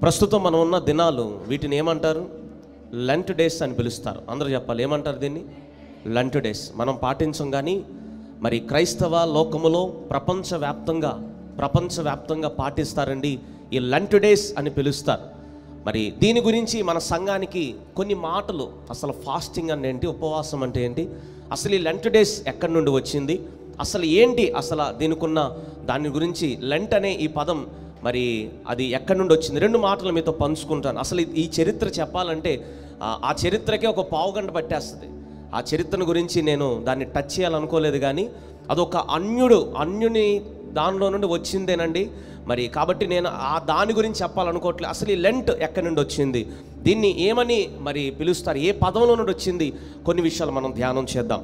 ప్రస్తుతం మనం ఉన్న దినాలు వీటిని ఏమంటారు లంట్ డేస్ అని పిలుస్తారు అందరూ చెప్పాలి ఏమంటారు దీన్ని లంట్ డేస్ మనం పాటించం కానీ మరి క్రైస్తవ లోకములో ప్రపంచవ్యాప్తంగా ప్రపంచవ్యాప్తంగా పాటిస్తారండి ఈ లంట్ డేస్ అని పిలుస్తారు మరి దీని గురించి మన సంఘానికి కొన్ని మాటలు అసలు ఫాస్టింగ్ అంటే ఏంటి ఉపవాసం అంటే ఏంటి అసలు ఈ లెంట్ డేస్ ఎక్కడి నుండి వచ్చింది అసలు ఏంటి అసలు దీనికున్న దాని గురించి లెంట్ అనే ఈ పదం మరి అది ఎక్కడి నుండి వచ్చింది రెండు మాటలు మీతో పంచుకుంటాను అసలు ఈ- ఈ చరిత్ర చెప్పాలంటే ఆ- ఆ చరిత్రకే ఒక పావు గంట పట్టేస్తుంది ఆ చరిత్రను గురించి నేను దాన్ని టచ్ చేయాలనుకోలేదు కానీ అదొక అన్యుడు అన్యుని దానిలో నుండి వచ్చిందేనండి మరి కాబట్టి నేను ఆ దాని గురించి చెప్పాలనుకోవట్లేదు అసలు ఈ లెంట్ ఎక్కడి నుండి వచ్చింది దీన్ని ఏమని మరి పిలుస్తారు ఏ పదంలో నుండి వచ్చింది కొన్ని విషయాలు మనం ధ్యానం చేద్దాం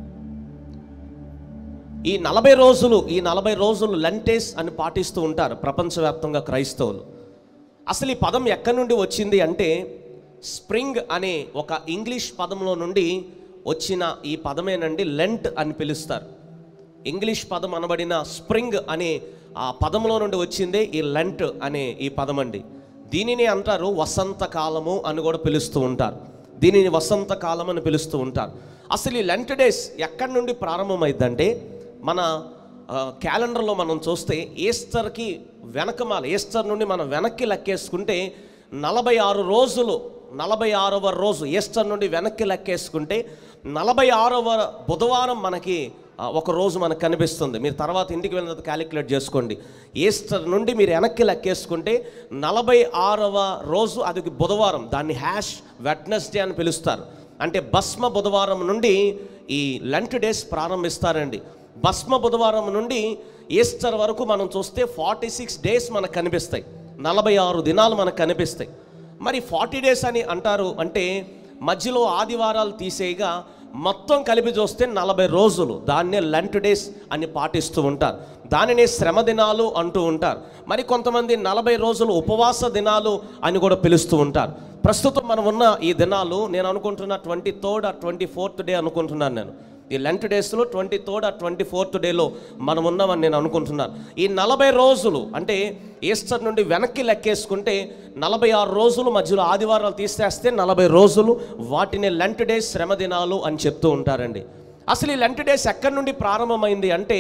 ఈ నలభై రోజులు ఈ నలభై రోజులు లెంటేస్ అని పాటిస్తూ ఉంటారు ప్రపంచవ్యాప్తంగా క్రైస్తవులు అసలు ఈ పదం ఎక్కడి నుండి వచ్చింది అంటే స్ప్రింగ్ అనే ఒక ఇంగ్లీష్ పదంలో నుండి వచ్చిన ఈ పదమేనండి లెంట్ అని పిలుస్తారు ఇంగ్లీష్ పదం అనబడిన స్ప్రింగ్ అనే ఆ పదంలో నుండి వచ్చిందే ఈ లెంట్ అనే ఈ పదం అండి దీనిని అంటారు వసంతకాలము అని కూడా పిలుస్తూ ఉంటారు దీనిని వసంతకాలం అని పిలుస్తూ ఉంటారు అసలు ఈ లెంట్ డేస్ ఎక్కడి నుండి ప్రారంభమైందంటే మన ఆ, క్యాలెండర్లో మనం చూస్తే ఈస్టర్కి వెనకమాల ఈస్టర్ నుండి మనం వెనక్కి లెక్కేసుకుంటే నలభై ఆరు రోజులు నలభై ఆరవ రోజు ఈస్టర్ నుండి వెనక్కి లెక్కేసుకుంటే నలభై ఆరవ బుధవారం మనకి ఆ, ఒక రోజు మనకు కనిపిస్తుంది మీరు తర్వాత ఇంటికి వెళ్ళిన తర్వాత క్యాలిక్యులేట్ చేసుకోండి ఈస్టర్ నుండి మీరు వెనక్కి లెక్కేసుకుంటే నలభై ఆరవ రోజు అది బుధవారం దాన్ని హ్యాష్ వెడ్నెస్డే అని పిలుస్తారు అంటే భస్మ బుధవారం నుండి ఈ లెంట్ డేస్ ప్రారంభిస్తారండి భస్మ బుధవారం నుండి ఈస్టర్ వరకు మనం చూస్తే ఫార్టీ సిక్స్ డేస్ మనకు కనిపిస్తాయి నలభై ఆరు దినాలు మనకు కనిపిస్తాయి మరి ఫార్టీ డేస్ అని అంటారు అంటే మధ్యలో ఆదివారాలు తీసేయగా మొత్తం కలిపి చూస్తే నలభై రోజులు దాన్నే లెంట్ డేస్ అని పాటిస్తూ ఉంటారు దానినే శ్రమ దినాలు అంటూ ఉంటారు మరి కొంతమంది నలభై రోజులు ఉపవాస దినాలు అని కూడా పిలుస్తూ ఉంటారు ప్రస్తుతం మనం ఉన్న ఈ దినాలు నేను అనుకుంటున్న ట్వంటీ థర్డ్ ఆ ట్వంటీ ఫోర్త్ డే అనుకుంటున్నాను నేను ఈ లెంట్ డేస్లో ట్వంటీ థర్డ్ ఆ ట్వంటీ ఫోర్త్ డేలో మనం ఉన్నామని నేను అనుకుంటున్నాను ఈ నలభై రోజులు అంటే ఈస్టర్ నుండి వెనక్కి లెక్కేసుకుంటే నలభై ఆరు రోజులు మధ్యలో ఆదివారాలు తీసేస్తే నలభై రోజులు వాటిని లెంట్ డేస్ శ్రమ దినాలు అని చెప్తూ ఉంటారండి అసలు ఈ లెంట్ డేస్ ఎక్కడి నుండి ప్రారంభమైంది అంటే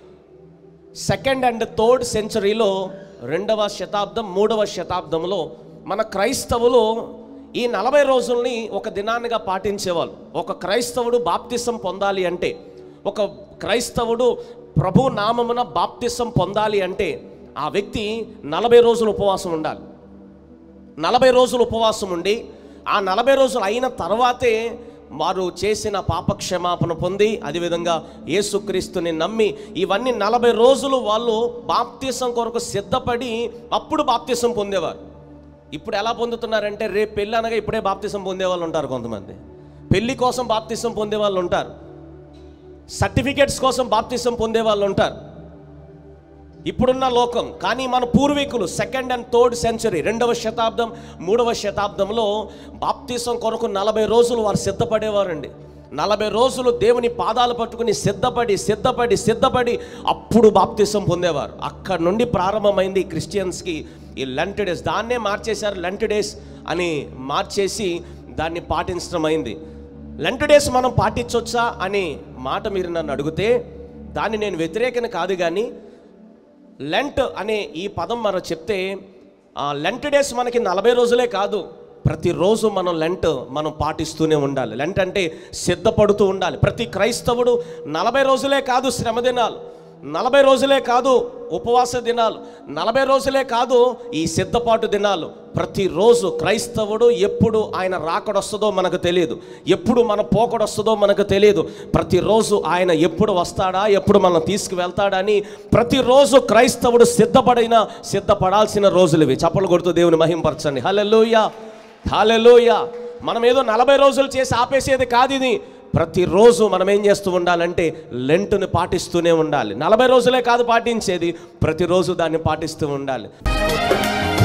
సెకండ్ అండ్ థర్డ్ సెంచరీలో రెండవ శతాబ్దం మూడవ శతాబ్దంలో మన క్రైస్తవులు ఈ నలభై రోజుల్ని ఒక దినాన్నిగా పాటించేవాళ్ళు ఒక క్రైస్తవుడు బాప్తిసం పొందాలి అంటే ఒక క్రైస్తవుడు ప్రభు నామమున బాప్తిసం పొందాలి అంటే ఆ వ్యక్తి నలభై రోజులు ఉపవాసం ఉండాలి నలభై రోజులు ఉపవాసం ఉండి ఆ నలభై రోజులు అయిన తర్వాతే వారు చేసిన పాపక్షమాపణ పొంది అదేవిధంగా యేసుక్రీస్తుని నమ్మి ఇవన్నీ నలభై రోజులు వాళ్ళు బాప్తీసం కొరకు సిద్ధపడి అప్పుడు బాప్తీసం పొందేవారు ఇప్పుడు ఎలా పొందుతున్నారంటే రేపు పెళ్ళి అనగా ఇప్పుడే బాప్తీసం పొందే వాళ్ళు ఉంటారు కొంతమంది పెళ్లి కోసం బాప్తీసం పొందే వాళ్ళు ఉంటారు సర్టిఫికేట్స్ కోసం బాప్తీసం పొందే వాళ్ళు ఉంటారు ఇప్పుడున్న లోకం కానీ మన పూర్వీకులు సెకండ్ అండ్ థర్డ్ సెంచరీ రెండవ శతాబ్దం మూడవ శతాబ్దంలో బాప్తీసం కొరకు నలభై రోజులు వారు సిద్ధపడేవారండి నలభై రోజులు దేవుని పాదాలు పట్టుకుని సిద్ధపడి సిద్ధపడి సిద్ధపడి అప్పుడు బాప్తీసం పొందేవారు అక్కడ నుండి ప్రారంభమైంది ఈ క్రిస్టియన్స్కి ఈ లెంట్ డేస్ దాన్నే మార్చేశారు లెంట్ డేస్ అని మార్చేసి దాన్ని పాటించడం అయింది లెంట్ డేస్ మనం పాటించవచ్చా అని మాట మీరు నన్ను అడిగితే దాన్ని నేను వ్యతిరేకన కాదు కానీ లెంట్ అనే ఈ పదం మనం చెప్తే ఆ లెంట్ డేస్ మనకి నలభై రోజులే కాదు ప్రతిరోజు మనం లెంట్ మనం పాటిస్తూనే ఉండాలి లెంట్ అంటే సిద్ధపడుతూ ఉండాలి ప్రతి క్రైస్తవుడు నలభై రోజులే కాదు శ్రమ దినాలు నలభై రోజులే కాదు ఉపవాస దినాలు నలభై రోజులే కాదు ఈ సిద్ధపాటు దినాలు ప్రతిరోజు క్రైస్తవుడు ఎప్పుడు ఆయన రాకడొస్తుందో మనకు తెలియదు ఎప్పుడు మన పోకడొస్తుందో మనకు తెలియదు ప్రతిరోజు ఆయన ఎప్పుడు వస్తాడా ఎప్పుడు మనం తీసుకువెళ్తాడా అని ప్రతిరోజు క్రైస్తవుడు సిద్ధపడిన సిద్ధపడాల్సిన రోజులు ఇవి చప్పలు కొడుతూ దేవుని మహింపరచండి హల్లెలూయా హల్లెలూయా మనం ఏదో నలభై రోజులు చేసి ఆపేసేది కాదు ఇది ప్రతిరోజు మనం ఏం చేస్తూ ఉండాలంటే లెంటుని పాటిస్తూనే ఉండాలి నలభై రోజులే కాదు పాటించేది ప్రతిరోజు దాన్ని పాటిస్తూ ఉండాలి